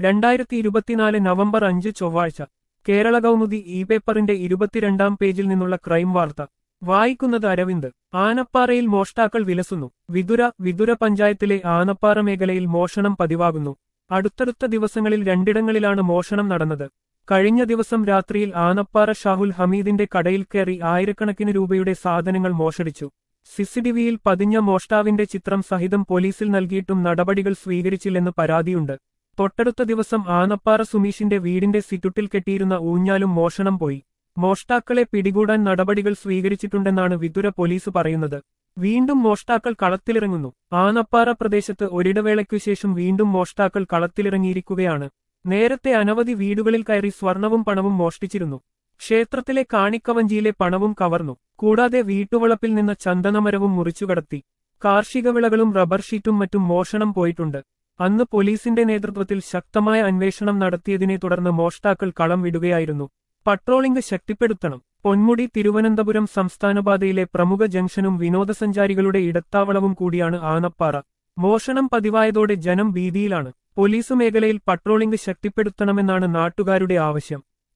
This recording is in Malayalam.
രണ്ടായിരത്തി ഇരുപത്തിനാല് നവംബർ അഞ്ച് ചൊവ്വാഴ്ച കേരള കൗമുദി ഇ പേപ്പറിന്റെ ഇരുപത്തിരണ്ടാം പേജിൽ നിന്നുള്ള ക്രൈം വാർത്ത വായിക്കുന്നത് അരവിന്ദ് ആനപ്പാറയിൽ മോഷ്ടാക്കൾ വിലസുന്നു വിതുര വിതുര പഞ്ചായത്തിലെ ആനപ്പാറ മേഖലയിൽ മോഷണം പതിവാകുന്നു അടുത്തടുത്ത ദിവസങ്ങളിൽ രണ്ടിടങ്ങളിലാണ് മോഷണം നടന്നത് കഴിഞ്ഞ ദിവസം രാത്രിയിൽ ആനപ്പാറ ഷാഹുൽ ഹമീദിന്റെ കടയിൽ കയറി ആയിരക്കണക്കിന് രൂപയുടെ സാധനങ്ങൾ മോഷടിച്ചു സിസിടിവിയിൽ പതിഞ്ഞ മോഷ്ടാവിന്റെ ചിത്രം സഹിതം പോലീസിൽ നൽകിയിട്ടും നടപടികൾ സ്വീകരിച്ചില്ലെന്ന് പരാതിയുണ്ട് തൊട്ടടുത്ത ദിവസം ആനപ്പാറ സുമീഷിന്റെ വീടിന്റെ സിറ്റുട്ടിൽ കെട്ടിയിരുന്ന ഊഞ്ഞാലും മോഷണം പോയി മോഷ്ടാക്കളെ പിടികൂടാൻ നടപടികൾ സ്വീകരിച്ചിട്ടുണ്ടെന്നാണ് വിതുര പോലീസ് പറയുന്നത് വീണ്ടും മോഷ്ടാക്കൾ കളത്തിലിറങ്ങുന്നു ആനപ്പാറ പ്രദേശത്ത് ഒരിടവേളയ്ക്കു ശേഷം വീണ്ടും മോഷ്ടാക്കൾ കളത്തിലിറങ്ങിയിരിക്കുകയാണ് നേരത്തെ അനവധി വീടുകളിൽ കയറി സ്വർണവും പണവും മോഷ്ടിച്ചിരുന്നു ക്ഷേത്രത്തിലെ കാണിക്കവഞ്ചിയിലെ പണവും കവർന്നു കൂടാതെ വീട്ടുവളപ്പിൽ നിന്ന് ചന്ദനമരവും മുറിച്ചുകടത്തി കാർഷിക വിളകളും റബ്ബർ ഷീറ്റും മറ്റും മോഷണം പോയിട്ടുണ്ട് അന്ന് പോലീസിന്റെ നേതൃത്വത്തിൽ ശക്തമായ അന്വേഷണം നടത്തിയതിനെ തുടർന്ന് മോഷ്ടാക്കൾ കളം വിടുകയായിരുന്നു പട്രോളിംഗ് ശക്തിപ്പെടുത്തണം പൊന്മുടി തിരുവനന്തപുരം സംസ്ഥാനപാതയിലെ പ്രമുഖ ജംഗ്ഷനും വിനോദസഞ്ചാരികളുടെ ഇടത്താവളവും കൂടിയാണ് ആനപ്പാറ മോഷണം പതിവായതോടെ ജനം ഭീതിയിലാണ് പോലീസ് മേഖലയിൽ പട്രോളിംഗ് ശക്തിപ്പെടുത്തണമെന്നാണ് നാട്ടുകാരുടെ ആവശ്യം